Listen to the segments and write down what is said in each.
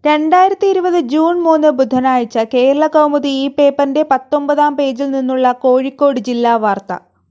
രണ്ടായിരത്തി ഇരുപത് ജൂൺ മൂന്ന് ബുധനാഴ്ച കേരളകൗമുദി ഈ പേപ്പറിന്റെ പത്തൊമ്പതാം പേജിൽ നിന്നുള്ള കോഴിക്കോട് ജില്ലാ വാർത്ത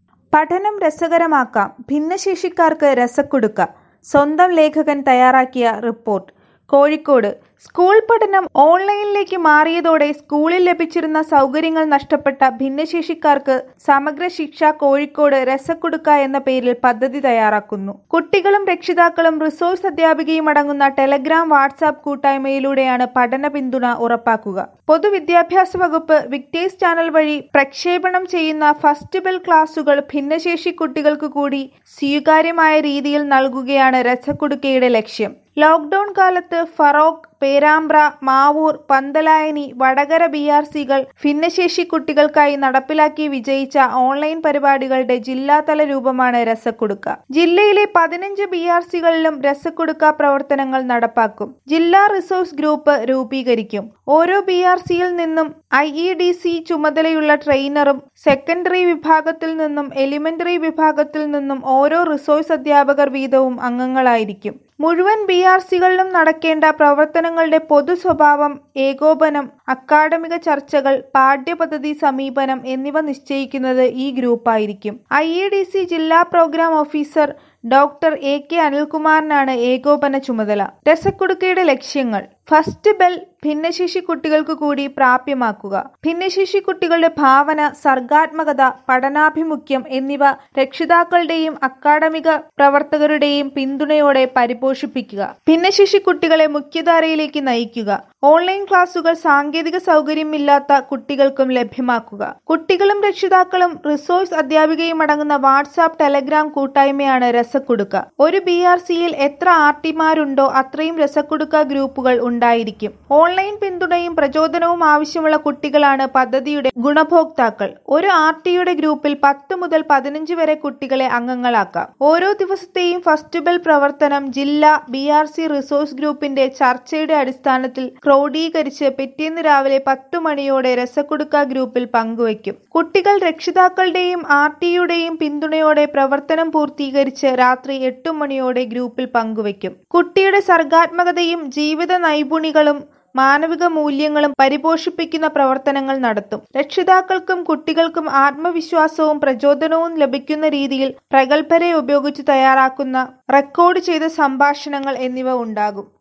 പഠനം രസകരമാക്കാം ഭിന്നശേഷിക്കാർക്ക് രസക്കുടുക്ക സ്വന്തം ലേഖകൻ തയ്യാറാക്കിയ റിപ്പോർട്ട് കോഴിക്കോട് സ്കൂൾ പഠനം ഓൺലൈനിലേക്ക് മാറിയതോടെ സ്കൂളിൽ ലഭിച്ചിരുന്ന സൗകര്യങ്ങൾ നഷ്ടപ്പെട്ട ഭിന്നശേഷിക്കാർക്ക് സമഗ്ര ശിക്ഷ കോഴിക്കോട് രസക്കുടുക്ക എന്ന പേരിൽ പദ്ധതി തയ്യാറാക്കുന്നു കുട്ടികളും രക്ഷിതാക്കളും റിസോഴ്സ് അധ്യാപികയും അടങ്ങുന്ന ടെലഗ്രാം വാട്സാപ്പ് കൂട്ടായ്മയിലൂടെയാണ് പഠന പിന്തുണ ഉറപ്പാക്കുക പൊതുവിദ്യാഭ്യാസ വകുപ്പ് വിക്ടേഴ്സ് ചാനൽ വഴി പ്രക്ഷേപണം ചെയ്യുന്ന ഫസ്റ്റ് ബെൽ ക്ലാസുകൾ ഭിന്നശേഷി കുട്ടികൾക്ക് കൂടി സ്വീകാര്യമായ രീതിയിൽ നൽകുകയാണ് രസക്കുടുക്കയുടെ ലക്ഷ്യം ലോക്ഡൌൺ കാലത്ത് ഫറോക്ക് പേരാമ്പ്ര മാവൂർ പന്തലായനി വടകര ബി ആർ സികൾ ഭിന്നശേഷി കുട്ടികൾക്കായി നടപ്പിലാക്കി വിജയിച്ച ഓൺലൈൻ പരിപാടികളുടെ ജില്ലാതല രൂപമാണ് രസക്കുടുക്ക ജില്ലയിലെ പതിനഞ്ച് ബി ആർ സികളിലും രസക്കുടുക്ക പ്രവർത്തനങ്ങൾ നടപ്പാക്കും ജില്ലാ റിസോഴ്സ് ഗ്രൂപ്പ് രൂപീകരിക്കും ഓരോ ബി ആർ സിയിൽ നിന്നും ഐ ഇ ഡി സി ചുമതലയുള്ള ട്രെയിനറും സെക്കൻഡറി വിഭാഗത്തിൽ നിന്നും എലിമെന്ററി വിഭാഗത്തിൽ നിന്നും ഓരോ റിസോഴ്സ് അധ്യാപകർ വീതവും അംഗങ്ങളായിരിക്കും മുഴുവൻ ബി ആർ സികളിലും നടക്കേണ്ട പ്രവർത്തനങ്ങളുടെ പൊതു സ്വഭാവം ഏകോപനം അക്കാഡമിക ചർച്ചകൾ പാഠ്യപദ്ധതി സമീപനം എന്നിവ നിശ്ചയിക്കുന്നത് ഈ ഗ്രൂപ്പായിരിക്കും ഐ എ ഡി സി ജില്ലാ programme officer doctor A K അനിൽകുമാറിനാണ് ഏകോപന ചുമതല രസക്കുടുക്കയുടെ ലക്ഷ്യങ്ങൾ ഫസ്റ്റ് ബെൽ ഭിന്നശേഷി കുട്ടികൾക്ക് കൂടി പ്രാപ്യമാക്കുക ഭിന്നശേഷി കുട്ടികളുടെ ഭാവന സർഗാത്മകത പഠനാഭിമുഖ്യം എന്നിവ രക്ഷിതാക്കളുടെയും അക്കാഡമിക പ്രവർത്തകരുടെയും പിന്തുണയോടെ പരിപോഷിപ്പിക്കുക ഭിന്നശേഷി കുട്ടികളെ മുഖ്യധാരയിലേക്ക് നയിക്കുക ഓൺലൈൻ ക്ലാസുകൾ സാങ്കേതിക സൗകര്യമില്ലാത്ത കുട്ടികൾക്കും ലഭ്യമാക്കുക കുട്ടികളും രക്ഷിതാക്കളും റിസോഴ്സ് അധ്യാപികയും അടങ്ങുന്ന വാട്സാപ്പ് ടെലഗ്രാം കൂട്ടായ്മയാണ് രസക്കുടുക്ക ഒരു ബി ആർ സിയിൽ എത്ര ആർട്ടിമാരുണ്ടോ അത്രയും രസക്കുടുക്ക ഗ്രൂപ്പുകൾ ഉണ്ടായിരിക്കും ഓൺലൈൻ പിന്തുണയും പ്രചോദനവും ആവശ്യമുള്ള കുട്ടികളാണ് പദ്ധതിയുടെ ഗുണഭോക്താക്കൾ ഒരു ആർ ടിയുടെ ഗ്രൂപ്പിൽ പത്ത് മുതൽ പതിനഞ്ച് വരെ കുട്ടികളെ അംഗങ്ങളാക്കാം ഓരോ ദിവസത്തെയും ഫസ്റ്റ് ബെൽ പ്രവർത്തനം ജില്ലാ ബി ആർ സി റിസോഴ്സ് ഗ്രൂപ്പിന്റെ ചർച്ചയുടെ അടിസ്ഥാനത്തിൽ ക്രോഡീകരിച്ച് പിറ്റേന്ന് രാവിലെ പത്തു മണിയോടെ രസക്കുടുക്ക ഗ്രൂപ്പിൽ പങ്കുവയ്ക്കും കുട്ടികൾ രക്ഷിതാക്കളുടെയും ആർ ടിയുടെയും പിന്തുണയോടെ പ്രവർത്തനം പൂർത്തീകരിച്ച് രാത്രി എട്ടു മണിയോടെ ഗ്രൂപ്പിൽ പങ്കുവയ്ക്കും കുട്ടിയുടെ സർഗാത്മകതയും ജീവിത നൈപുണികളും മാനവിക മൂല്യങ്ങളും പരിപോഷിപ്പിക്കുന്ന പ്രവർത്തനങ്ങൾ നടത്തും രക്ഷിതാക്കൾക്കും കുട്ടികൾക്കും ആത്മവിശ്വാസവും പ്രചോദനവും ലഭിക്കുന്ന രീതിയിൽ പ്രഗത്ഭരെ ഉപയോഗിച്ച് തയ്യാറാക്കുന്ന റെക്കോർഡ് ചെയ്ത സംഭാഷണങ്ങൾ എന്നിവ ഉണ്ടാകും